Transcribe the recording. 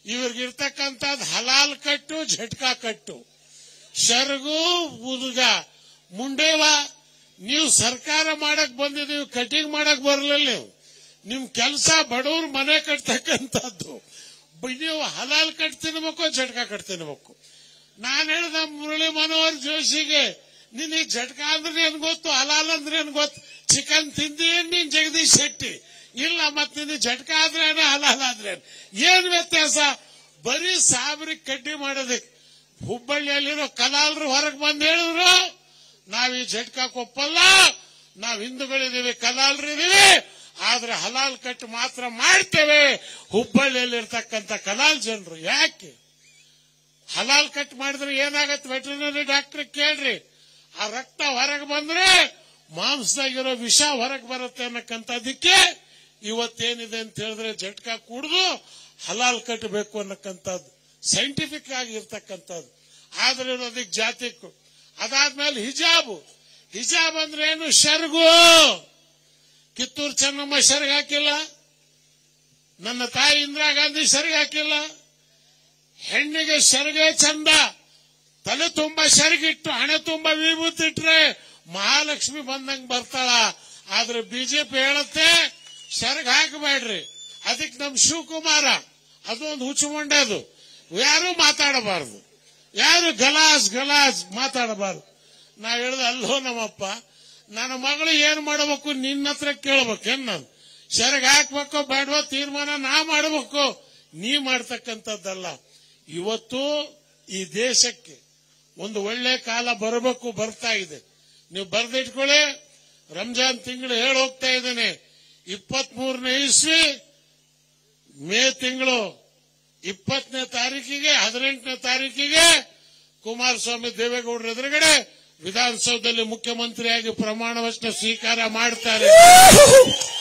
ಇವ್ರಿಗಿರ್ತಕ್ಕಂಥದ್ದು ಹಲಾಲ್ ಕಟ್ಟು ಝಟ್ಕಾ ಕಟ್ಟು ಶರ್ಗು ಉದ್ಗ ಮುಂಡೇವ ನೀವು ಸರ್ಕಾರ ಮಾಡಕ್ ಬಂದಿದೀವಿ ಕಟಿಂಗ್ ಮಾಡಕ್ ಬರಲಿಲ್ಲ ನೀವು ನಿಮ್ ಕೆಲಸ ಬಡವ್ರ ಮನೆ ಕಟ್ತಕ್ಕಂಥದ್ದು ಬ- ನೀವು ಹಲಾಲ್ ಕಟ್ ತಿನ್ಬೇಕು ಝಟ್ಕಾ ಕಟ್ ತಿನ್ಬೇಕು ನಾನು ಹೇಳ್ದ ಮುರಳಿ ಮನೋಹರ್ ಜೋಶಿಗೆ ನಿನಗೆ ಝಟ್ಕಾ ಅಂದ್ರೆ ಏನ್ ಗೊತ್ತು ಹಲಾಲ್ ಅಂದ್ರೆ ಏನ್ ಗೊತ್ತು ಚಿಕನ್ ತಿಂದೀನ್ ನೀನ್ ಜಗದೀಶ್ ಶೆಟ್ಟಿ ಇಲ್ಲ ಮತ್ತೆ ನಿನಗೆ ಝಟ್ಕಾ ಆದ್ರೆ ಏನು ಹಲಾಲ್ ಆದ್ರೆ ಏನು? ಏನ್ ವ್ಯತ್ಯಾಸ ಬರೀ ಸಾಬ್ರಿಗೆ ಕಡ್ಡಿ ಮಾಡೋದಕ್ಕೆ ಹುಬ್ಬಳ್ಳಿಯಲ್ಲಿರೋ ಕಲಾಲ್ರು ಹೊರಗೆ ಬಂದು ಹೇಳಿದ್ರು ನಾವ್ ಈ ಝಟ್ಕಾಕ್ ಒಪ್ಪಲ್ಲ ನಾವ್ ಹಿಂದೂಗಳಿದೀವಿ ಕಲಾಲ್ರಿದೀವಿ ಆದ್ರೆ ಹಲಾಲ್ ಕಟ್ ಮಾತ್ರ ಮಾಡ್ತೇವೆ ಹುಬ್ಬಳ್ಳಿಯಲ್ಲಿರ್ತಕ್ಕಂಥ ಕಲಾಲ್ ಜನರು ಯಾಕೆ ಹಲಾಲ್ ಕಟ್ ಮಾಡಿದ್ರೆ ಏನಾಗತ್ತೆ ವೆಟರ್ನರಿ ಡಾಕ್ಟರ್ ಕೇಳ್ರಿ ಆ ರಕ್ತ ಹೊರಗೆ ಬಂದ್ರೆ ಮಾಂಸದಾಗಿರೋ ವಿಷ ಹೊರಗೆ ಬರುತ್ತೆ ಅನ್ನಕ್ಕಂಥದ್ದಕ್ಕೆ ಇವತ್ತೇನಿದೆ ಅಂತ ಹೇಳಿದ್ರೆ ಜಟ್ಕಾ ಕುಡಿದು ಹಲಾಲ್ ಕಟ್ಟಬೇಕು ಅನ್ನಕ್ಕಂಥದ್ದು ಸೈಂಟಿಫಿಕ್ ಆಗಿ ಇರ್ತಕ್ಕಂಥದ್ದು ಆದ್ರೆ ಅದಕ್ಕೆ ಜಾತಿಕ್ಕು ಅದಾದ್ಮೇಲೆ ಹಿಜಾಬು ಹಿಜಾಬ್ ಅಂದ್ರೆ ಏನು ಶರ್ಗು ಕಿತ್ತೂರು ಚೆನ್ನಮ್ಮ ಶರ್ಗ್ ಹಾಕಿಲ್ಲ ನನ್ನ ತಾಯಿ ಇಂದಿರಾ ಗಾಂಧಿ ಶರ್ಗ್ ಹಾಕಿಲ್ಲ ಹೆಣ್ಣಿಗೆ ಶರ್ಗೆ ಚಂದ ತಲೆ ತುಂಬಾ ಶರ್ಗಿಟ್ಟು ಹಣೆ ತುಂಬಾ ವಿಭೂತಿ ಇಟ್ರೆ ಮಹಾಲಕ್ಷ್ಮಿ ಬಂದಂಗ್ ಬರ್ತಾಳ ಆದ್ರೆ ಬಿಜೆಪಿ ಹೇಳುತ್ತೆ ಶರ್ಗ್ ಹಾಕಬೇಡ್ರಿ ಅದಕ್ಕೆ ನಮ್ ಶಿವಕುಮಾರ ಅದು ಒಂದು ಹುಚ್ಚುಮಂಡೆ ಅದು ಯಾರು ಮಾತಾಡಬಾರದು ಯಾರು ಗಲಾಸ್ ಗಲಾಸ್ ಮಾತಾಡಬಾರದು ನಾ ಹೇಳ್ದೆ ಅಲ್ಲೋ ನಮ್ಮಪ್ಪ ನನ್ನ ಮಗಳು ಏನ್ ಮಾಡಬೇಕು ನಿನ್ನ ಹತ್ರ ಕೇಳ್ಬೇಕೇನ್ ನಾನು ಶರ್ಗ್ ಹಾಕ್ಬೇಕೋ ಬೇಡವೋ ತೀರ್ಮಾನ ನಾ ಮಾಡಬೇಕು ನೀ ಮಾಡ್ತಕ್ಕಂಥದ್ದಲ್ಲ ಇವತ್ತು ಈ ದೇಶಕ್ಕೆ ಒಂದು ಒಳ್ಳೆ ಕಾಲ ಬರಬೇಕು ಬರ್ತಾ ಇದೆ ನೀವು ಬರೆದಿಟ್ಕೊಳ್ಳಿ ರಂಜಾನ್ ತಿಂಗಳು ಹೇಳಿ ಹೋಗ್ತಾ ಇದ್ದೇನೆ ಇಪ್ಪತ್ತ್ ಮೂರನೇ ಇಸ್ವಿ ಮೇ ತಿಂಗಳು ಇಪ್ಪತ್ತನೇ ತಾರೀಕಿಗೆ ಹದಿನೆಂಟನೇ ತಾರೀಕಿಗೆ ಕುಮಾರಸ್ವಾಮಿ ದೇವೇಗೌಡರ ಎದುರುಗಡೆ ವಿಧಾನಸೌಧದಲ್ಲಿ ಮುಖ್ಯಮಂತ್ರಿಯಾಗಿ ಪ್ರಮಾಣ ವಚನ ಸ್ವೀಕಾರ ಮಾಡ್ತಾರೆ